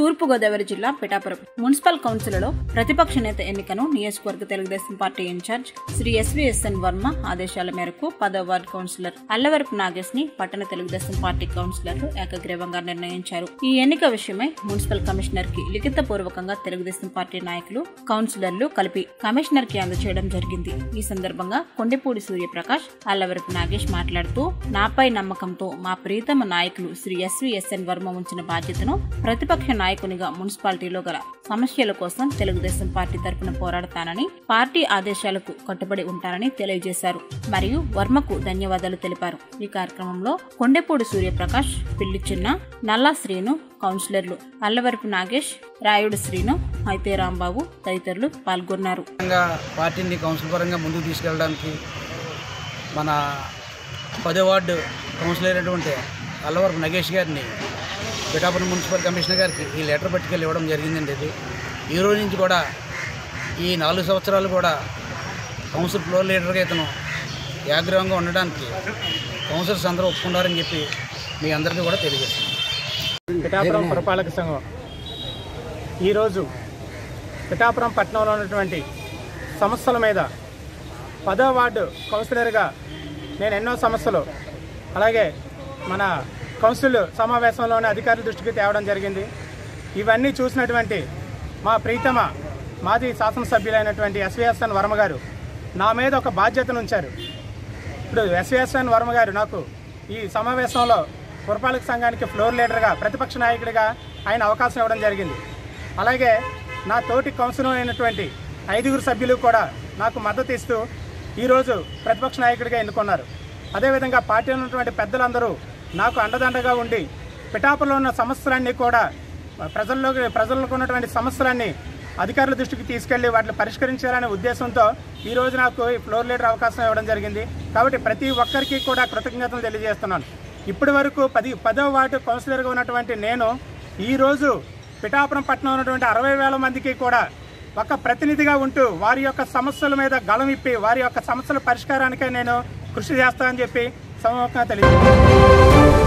తూర్పుగోదావరి జిల్లా పిఠాపురం మున్సిపల్ కౌన్సిల్లో ప్రతిపక్ష నేత ఎన్నికను నియోజకవర్గ Telugu Desam party incharge Shri S V S N Varma ఆదేశాల మేరకు పదో వార్డు కౌన్సిలర్ అల్లవరపు నాగేష్ ని పట్టణ తెలుగుదేశం పార్టీ కౌన్సిలర్లు ఏకగ్రీవంగా నిర్ణయించారు ఈ ఎన్నిక విషయమై మున్సిపల్ కమిషనర్ కి లిఖిత పూర్వకంగా తెలుగుదేశం పార్టీ నాయకులు కౌన్సిలర్లు కలిపి కమిషనర్ కి అందజేయడం జరిగింది ఈ సందర్భంగా కొండపూడి సూర్యప్రకాష్ అల్లవరపు నాగేష్ మాట్లాడుతూ నాపై నమ్మకంతో మా ప్రీతమ నాయకులు శ్రీ ఎస్వీఎస్ఎన్ వర్మ ఉంచిన బాధ్యతను ప్రతిపక్ష నాయకునిగా మున్సిపాలిటీలో గల సమస్యల కోసం తెలుగుదేశం పార్టీ తరపున పోరాడతానని పార్టీ ఆదేశాలకు కట్టుబడి ఉంటానని తెలియజేశారు మరియు వర్మకు ధన్యవాదాలు తెలిపారు ఈ కార్యక్రమంలో కొండెపూడి సూర్యప్రకాష్ పిల్లి చిన్న నల్లా శ్రీను కౌన్సిలర్లు అల్లవరపు నాగేష్ రాయుడు శ్రీను అయితే రాంబాబు తదితరులు పాల్గొన్నారు పరంగా పార్టీని కౌన్సిల్ పరంగా ముందుకు తీసుకెళ్ళడానికి మన పదో వార్డు కౌన్సిలర్ అయినటువంటి అల్లవరపు నగేష్ గారిని పిఠాపురం మున్సిపల్ కమిషనర్ గారికి ఈ లెటర్ పట్టుకెళ్ళి ఇవ్వడం జరిగిందండి ఇది ఈ రోజు నుంచి కూడా ఈ నాలుగు సంవత్సరాలు కూడా కౌన్సిల్ ఫ్లోర్ లీడర్గా ఇతను యాగ్రహంగా ఉండడానికి కౌన్సిలర్స్ అందరూ ఒప్పుకున్నారని చెప్పి మీ అందరికీ కూడా తెలియజేస్తున్నాను పిఠాపురం పురపాలక సంఘం ఈరోజు పిఠాపురం పట్టణంలో ఉన్నటువంటి సమస్యల మీద పదో వార్డు కౌన్సిలర్గా నేను ఎన్నో సమస్యలు అలాగే మన కౌన్సిల్ సమావేశంలోని అధికారుల దృష్టికి తేవడం జరిగింది ఇవన్నీ చూసినటువంటి మా ప్రీతమ మాజీ శాసనసభ్యులైనటువంటి ఎస్విఎస్ఎన్ వర్మ గారు నా మీద ఒక బాధ్యతను ఉంచారు ఇప్పుడు ఎస్విఎస్ఎన్ వర్మ గారు నాకు ఈ సమావేశంలో పురపాలక సంఘానికి ఫ్లోర్ లీడర్గా ప్రతిపక్ష నాయకుడిగా ఆయన అవకాశం ఇవ్వడం జరిగింది అలాగే నా తోటి కౌన్సిలర్ అయినటువంటి ఐదుగురు సభ్యులు కూడా నాకు మద్దతు ఇస్తూ ఈరోజు ప్రతిపక్ష నాయకుడిగా ఎన్నుకున్నారు అదేవిధంగా పార్టీలో ఉన్నటువంటి పెద్దలందరూ నాకు అండదండగా ఉండి పిఠాపురంలో ఉన్న సమస్యలన్నీ కూడా ప్రజల్లోకి ప్రజలకు ఉన్నటువంటి సమస్యలన్నీ అధికారుల దృష్టికి తీసుకెళ్లి వాటిని పరిష్కరించాలనే ఉద్దేశంతో ఈ రోజు నాకు ఈ ఫ్లోర్ లీడర్ అవకాశం ఇవ్వడం జరిగింది కాబట్టి ప్రతి ఒక్కరికి కూడా కృతజ్ఞతలు తెలియజేస్తున్నాను ఇప్పటి వరకు పది పదో వార్డు కౌన్సిలర్గా ఉన్నటువంటి నేను ఈ రోజు పిఠాపురం పట్టణంలో ఉన్నటువంటి అరవై వేల మందికి కూడా ఒక ప్రతినిధిగా ఉంటూ వారి యొక్క సమస్యల మీద గళం ఇప్పి వారి యొక్క సమస్యల పరిష్కారానికై నేను కృషి చేస్తానని చెప్పి సమూహంగా తెలియజేస్తాను